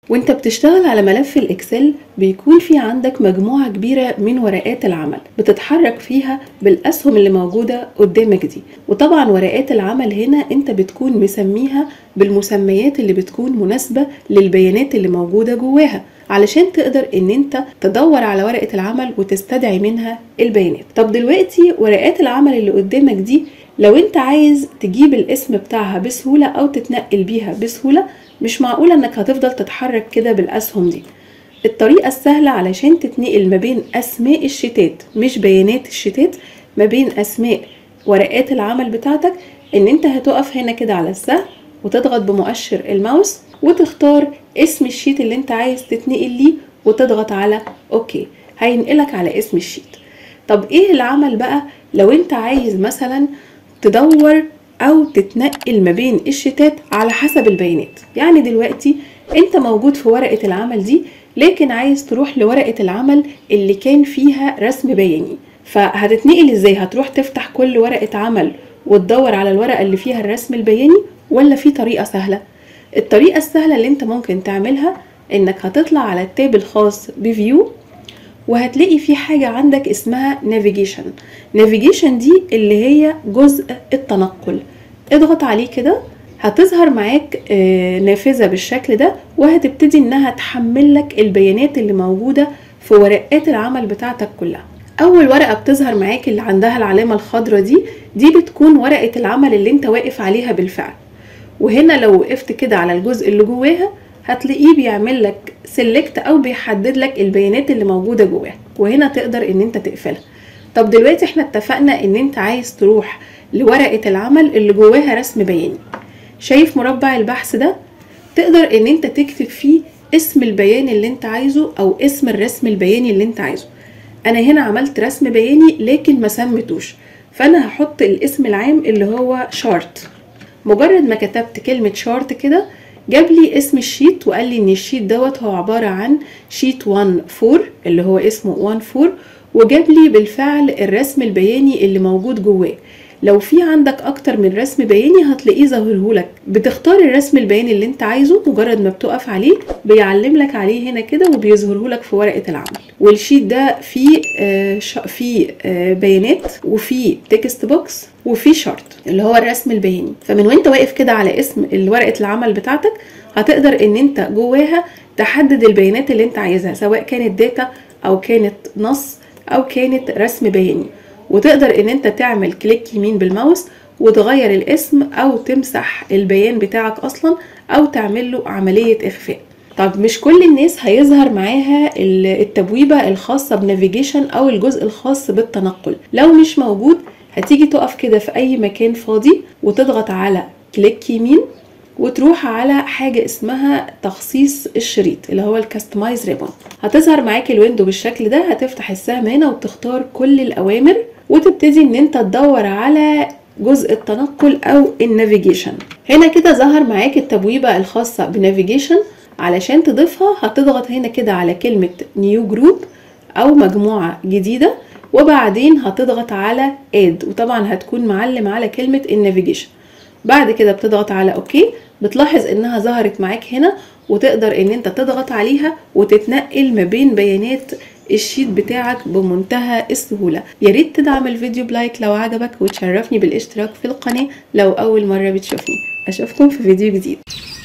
وانت بتشتغل على ملف الاكسل بيكون في عندك مجموعة كبيرة من ورقات العمل بتتحرك فيها بالاسهم اللي موجودة قدامك دي وطبعا ورقات العمل هنا انت بتكون مسميها بالمسميات اللي بتكون مناسبة للبيانات اللي موجودة جواها علشان تقدر ان انت تدور على ورقة العمل وتستدعي منها البيانات طب دلوقتي ورقات العمل اللي قدامك دي لو انت عايز تجيب الاسم بتاعها بسهولة او تتنقل بيها بسهولة مش معقولة انك هتفضل تتحرك كده بالاسهم دي الطريقة السهلة علشان تتنقل ما بين اسماء الشتات مش بيانات الشتات ما بين اسماء ورقات العمل بتاعتك ان انت هتقف هنا كده على السهم وتضغط بمؤشر الماوس وتختار اسم الشيت اللي انت عايز تتنقل ليه وتضغط على اوكي هينقلك على اسم الشيت طب ايه العمل بقى لو انت عايز مثلا تدور او تتنقل ما بين الشتات على حسب البيانات يعني دلوقتي انت موجود في ورقة العمل دي لكن عايز تروح لورقة العمل اللي كان فيها رسم بياني فهتتنقل ازاي هتروح تفتح كل ورقة عمل وتدور على الورقة اللي فيها الرسم البياني ولا في طريقة سهلة الطريقة السهلة اللي انت ممكن تعملها انك هتطلع على التاب الخاص بفيو وهتلاقي في حاجة عندك اسمها نافيجيشن نافيجيشن دي اللي هي جزء التنقل اضغط عليه كده هتظهر معاك آه، نافذة بالشكل ده وهتبتدي انها تحمل لك البيانات اللي موجودة في ورقات العمل بتاعتك كلها اول ورقة بتظهر معاك اللي عندها العلامة الخضراء دي دي بتكون ورقة العمل اللي انت واقف عليها بالفعل وهنا لو وقفت كده على الجزء اللي جواها هتلاقيه بيعمل لك سيلكت او بيحدد لك البيانات اللي موجوده جواها وهنا تقدر ان انت تقفلها طب دلوقتي احنا اتفقنا ان انت عايز تروح لورقه العمل اللي جواها رسم بياني شايف مربع البحث ده تقدر ان انت تكتب فيه اسم البيان اللي انت عايزه او اسم الرسم البياني اللي انت عايزه انا هنا عملت رسم بياني لكن ما سميتوش فانا هحط الاسم العام اللي هو شارت مجرد ما كتبت كلمة شارت كده جاب لي اسم الشيت وقال لي ان الشيت دوت هو عبارة عن شيت 1 4 اللي هو اسمه 1 4 وجاب لي بالفعل الرسم البياني اللي موجود جواه لو في عندك اكتر من رسم بياني هتلاقيه ظاهرهولك بتختار الرسم البياني اللي انت عايزه مجرد ما بتقف عليه بيعلم لك عليه هنا كده وبيظهرهولك في ورقه العمل والشيت ده فيه آه ش- فيه آه بيانات وفيه تكست بوكس وفيه شارت اللي هو الرسم البياني فمن وانت واقف كده على اسم ورقه العمل بتاعتك هتقدر ان انت جواها تحدد البيانات اللي انت عايزها سواء كانت داتا او كانت نص او كانت رسم بياني وتقدر ان انت تعمل كليك يمين بالماوس وتغير الاسم او تمسح البيان بتاعك اصلا او تعمل له عملية اخفاء طب مش كل الناس هيظهر معاها ال- التبويبة الخاصة بنافيجيشن او الجزء الخاص بالتنقل لو مش موجود هتيجي تقف كده في اي مكان فاضي وتضغط على كليك يمين وتروح على حاجة اسمها تخصيص الشريط اللي هو الكاستمايز ريبون هتظهر معاك الويندو بالشكل ده هتفتح السهم هنا وتختار كل الأوامر وتبتدي ان انت تدور على جزء التنقل او النافيجيشن هنا كده ظهر معاك التبويبة الخاصة بنافيجيشن علشان تضيفها هتضغط هنا كده على كلمة نيو جروب او مجموعة جديدة وبعدين هتضغط على اد وطبعا هتكون معلم على كلمة النافيجيشن بعد كده بتضغط على اوكي بتلاحظ انها ظهرت معاك هنا وتقدر ان انت تضغط عليها وتتنقل ما بين بيانات الشيت بتاعك بمنتهى السهولة يا ريت تدعم الفيديو بلايك لو عجبك وتشرفني بالاشتراك في القناة لو اول مرة بتشوفني اشوفكم في فيديو جديد